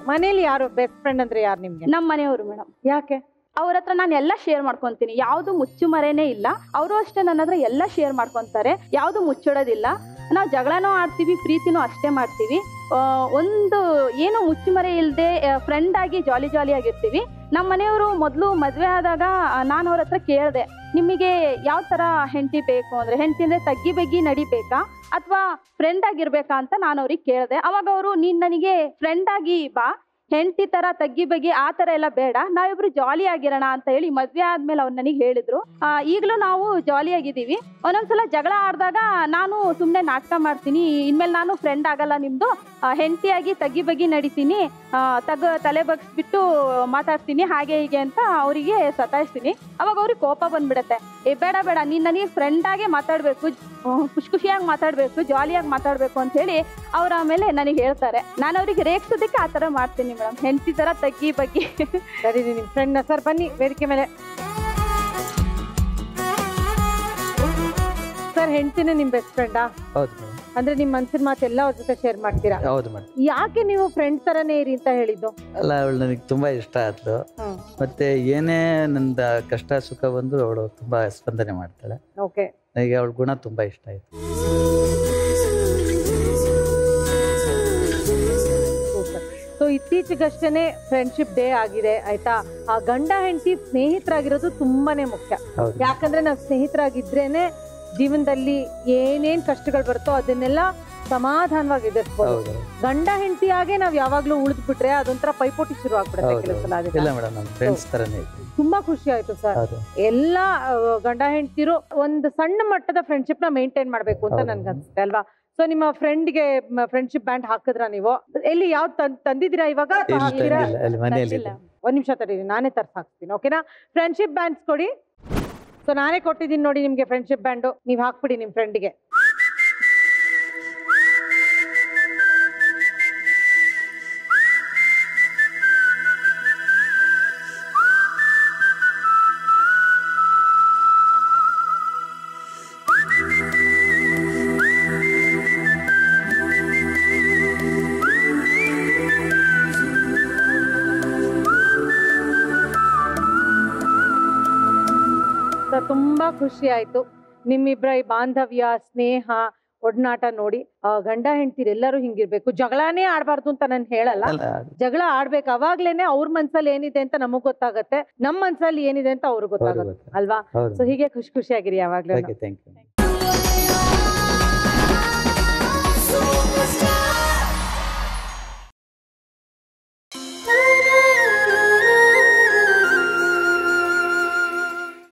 ಮನೇಲಿ ಯಾರು best friend ಅಂದ್ರೆ ಯಾರು ನಿಮ್ಗೆ ನಮ್ಮ ಮನೆಯವರು ಮೇಡಮ್ ಯಾಕೆ ಅವ್ರ ಹತ್ರ ನಾನು ಎಲ್ಲ ಶೇರ್ ಮಾಡ್ಕೊಂತೀನಿ ಯಾವುದು ಮುಚ್ಚುಮರೆನೇ ಇಲ್ಲ ಅವರು ಅಷ್ಟೇ ನನ್ನ ಹತ್ರ ಎಲ್ಲ ಶೇರ್ ಮಾಡ್ಕೊಂತಾರೆ ಯಾವುದು ಮುಚ್ಚಿಡೋದಿಲ್ಲ ನಾವು ಜಗಳನೂ ಆಡ್ತೀವಿ ಪ್ರೀತಿನೂ ಅಷ್ಟೇ ಮಾಡ್ತೀವಿ ಆ, ಒಂದು ಏನು ಮುಚ್ಚುಮರೆ ಇಲ್ಲದೆ ಫ್ರೆಂಡ್ ಆಗಿ ಜಾಲಿ ಜಾಲಿ ಆಗಿರ್ತೀವಿ ನಮ್ಮ ಮನೆಯವರು ಮೊದಲು ಮದುವೆ ಆದಾಗ ನಾನು ಅವ್ರ ಹತ್ರ ಕೇಳಿದೆ ನಿಮಗೆ ಯಾವ ಥರ ಹೆಂಡತಿ ಬೇಕು ಅಂದರೆ ಹೆಂಡತಿ ಅಂದರೆ ತಗ್ಗಿ ಬಗ್ಗಿ ನಡಿಬೇಕಾ ಅಥವಾ ಫ್ರೆಂಡ್ ಆಗಿರ್ಬೇಕಾ ಅಂತ ನಾನು ಅವ್ರಿಗೆ ಕೇಳಿದೆ ಅವಾಗ ಅವರು ನೀನು ನನಗೆ ಫ್ರೆಂಡ್ ಆಗಿ ಬಾ ಹೆಂಡತಿ ತರ ತಗ್ಗಿ ಬಗ್ಗಿ ಆ ತರ ಎಲ್ಲ ಬೇಡ ನಾವಿಬ್ರು ಜಾಲಿ ಆಗಿರೋಣ ಅಂತ ಹೇಳಿ ಮದ್ವೆ ಆದ್ಮೇಲೆ ಅವ್ರು ನನಗೆ ಹೇಳಿದ್ರು ಆ, ಈಗ್ಲೂ ನಾವು ಜಾಲಿ ಆಗಿದ್ದೀವಿ ಒಂದೊಂದ್ಸಲ ಜಗಳ ಆಡಿದಾಗ ನಾನು ಸುಮ್ಮನೆ ನಾಟಕ ಮಾಡ್ತೀನಿ ಇನ್ಮೇಲೆ ನಾನು ಫ್ರೆಂಡ್ ಆಗಲ್ಲ ನಿಮ್ದು ಆ, ಹೆಂಡ್ತಿಯಾಗಿ ತಗ್ಗಿ ಬಗ್ಗಿ ನಡಿತೀನಿ ಆ, ತಗ ತಲೆ ಬಗ್ಸ್ಬಿಟ್ಟು ಮಾತಾಡ್ತೀನಿ ಹಾಗೆ ಹೀಗೆ ಅಂತ ಅವರಿಗೆ ಸತಾಯಿಸ್ತೀನಿ ಅವಾಗ ಅವ್ರಿಗೆ ಕೋಪ ಬಂದ್ಬಿಡತ್ತೆ ಏ ಬೇಡ ಬೇಡ ನೀನ್ ನನಗೆ ಫ್ರೆಂಡ್ ಆಗೇ ಮಾತಾಡ್ಬೇಕು ಖುಷಿ ಖುಷಿಯಾಗಿ ಮಾತಾಡ್ಬೇಕು ಜಾಲಿಯಾಗಿ ಮಾತಾಡ್ಬೇಕು ಅಂತ ಹೇಳಿ ಅವ್ರ ಆಮೇಲೆ ನನಗೆ ಹೇಳ್ತಾರೆ ನಾನು ಅವ್ರಿಗೆ ರೇಗ್ಸೋದಕ್ಕೆ ಆ ಥರ ಮಾಡ್ತೀನಿ ಮೇಡಮ್ ಹೆಂಡತಿ ಥರ ತಗ್ಗಿ ಬಗ್ಗಿ ಸರಿ ನಿಮ್ ಫ್ರೆಂಡ್ ಸರ್ ಬನ್ನಿ ವೇದಿಕೆ ಮೇಲೆ ಸರ್ ಹೆಂಡ್ತಿನೇ ನಿಮ್ ಬೆಸ್ಟ್ ಫ್ರೆಂಡಾ ಹೌದು ಮೇಡಮ್ ಅಂದ್ರೆ ನಿಮ್ ಮನ್ಸಿನ ಮಾತೆಲ್ಲ ಅವ್ರ ಜೊತೆ ಶೇರ್ ಮಾಡ್ತೀರಾ ಹೌದು ಮೇಡಮ್ ಯಾಕೆ ನೀವು ಫ್ರೆಂಡ್ ತರನೇ ಇರಿ ಅಂತ ಹೇಳಿದ್ದು ಅಲ್ಲ ಅವಳು ನನಗೆ ತುಂಬಾ ಇಷ್ಟ ಆದ್ಲು ಹ್ಮ್ ಮತ್ತೆ ಏನೇ ನಂದ ಕಷ್ಟ ಸುಖ ಬಂದ್ರು ಅವಳು ತುಂಬಾ ಸ್ಪಂದನೆ ಮಾಡ್ತಾಳೆ ಓಕೆ ನನಗೆ ಅವಳ ಗುಣ ತುಂಬಾ ಇಷ್ಟ ಆಯ್ತು ಸೂಪರ್ ಸೊ ಇತ್ತೀಚೆಗಷ್ಟೇನೆ ಫ್ರೆಂಡ್ಶಿಪ್ ಡೇ ಆಗಿದೆ ಆಯ್ತಾ ಆ ಗಂಡ ಹೆಂಡತಿ ಸ್ನೇಹಿತರಾಗಿರೋದು ತುಂಬಾನೇ ಮುಖ್ಯ ಹೌದು ಯಾಕಂದ್ರೆ ನಾವು ಸ್ನೇಹಿತರಾಗಿದ್ರೇನೆ ಜೀವನದಲ್ಲಿ ಏನೇನ್ ಕಷ್ಟಗಳು ಬರುತ್ತೋ ಅದನ್ನೆಲ್ಲ ಸಮಾಧಾನವಾಗಿ ಎದುರಿಸ್ಬೋದು ಹೌದು ಗಂಡ ಹೆಂಡತಿಯಾಗೆ ನಾವ್ ಯಾವಾಗ್ಲೂ ಉಳಿದ್ ಬಿಟ್ರೆ ಅದೊಂಥರ ಪೈಪೋಟಿ ಶುರು ಆಗ್ಬಿಡುತ್ತೆ ಹೌದು ಕೆಲವು ಸಲ ಇಲ್ಲ ಅದನ್ನ ಮೇಡಮ್ ನಮ್ಮ ಫ್ರೆಂಡ್ಸ್ ತರನೇ ಇದ್ವಿ ತುಂಬಾ ಖುಷಿ ಆಯ್ತು ಸರ್ ಹೌದು ಎಲ್ಲಾ ಆ, ಗಂಡ ಹೆಂಡತಿರು ಒಂದು ಸಣ್ಣ ಮಟ್ಟದ ಫ್ರೆಂಡ್ಶಿಪ್ ನ ಮೇಂಟೈನ್ ಮಾಡ್ಬೇಕು ಅಂತ ಹೌದು. ನನ್ಗೆ ಅನ್ಸುತ್ತೆ ಅಲ್ವಾ ಸೊ ನಿಮ್ಮ ಫ್ರೆಂಡ್ಗೆ ಫ್ರೆಂಡ್ಶಿಪ್ ಬ್ಯಾಂಡ್ ಹಾಕಿದ್ರ ನೀವು ಎಲ್ಲಿ ಯಾವ್ದು ತಂದ್ ತಂದಿದ್ದೀರಾ ಇವಾಗ ಅಥವಾ ಇಲ್ಲಿ ಹಾಕ್ತೀರಾ? ತಂದಿಲ್ಲ ಅಲ್ಲಿ ಮನೆಯಲ್ಲಿ ಇಲ್ಲ. ಒಂದ್ ನಿಮಿಷ ತಡೀರಿ ನಾನೇ ತರ್ಸ್ ಹಾಕ್ತೀನಿ ಓಕೆನಾ ಫ್ರೆಂಡ್ಶಿಪ್ ಬ್ಯಾಂಡ್ಸ್ ಕೊಡಿ ಸೊ ನಾನೇ ಕೊಟ್ಟಿದ್ದೀನಿ ನೋಡಿ ನಿಮ್ಗೆ ಫ್ರೆಂಡ್ಶಿಪ್ ಬ್ಯಾಂಡು ನೀವ್ ಹಾಕ್ಬಿಡಿ ನಿಮ್ ಫ್ರೆಂಡ್ಗೆ ಸೊ ತುಂಬಾ ಖುಷಿ ಆಯ್ತು ನಿಮ್ಮಿಬ್ಬರ ಈ ಬಾಂಧವ್ಯ ಸ್ನೇಹ ಒಡನಾಟ ನೋಡಿ ಆ, ಗಂಡ ಹೆಂಡ್ತಿರ್ ಎಲ್ಲರೂ ಹಿಂಗಿರ್ಬೇಕು ಜಗಳನೇ ಆಡ್ಬಾರ್ದು ಅಂತ ನಾನು ಹೇಳಲ್ಲ ಅಲ್ಲ ಜಗಳ ಆಡ್ಬೇಕು ಅವಾಗ್ಲೇನೆ ಅವ್ರ ಮನ್ಸಲ್ಲಿ ಏನಿದೆ ಅಂತ ನಮಗ್ ಗೊತ್ತಾಗತ್ತೆ ನಮ್ ಮನ್ಸಲ್ಲಿ ಏನಿದೆ ಅಂತ ಅವ್ರಿಗೆ ಹೌದು ಗೊತ್ತಾಗತ್ತೆ ಗೊತ್ತು. ಅಲ್ವಾ ಹೌದು ಸೊ ಹೀಗೆ ಖುಷಿ ಖುಷಿಯಾಗಿರಿ ಯಾವಾಗ್ಲೂ ಓಕೆ ಥ್ಯಾಂಕ್ ಯು Superstar.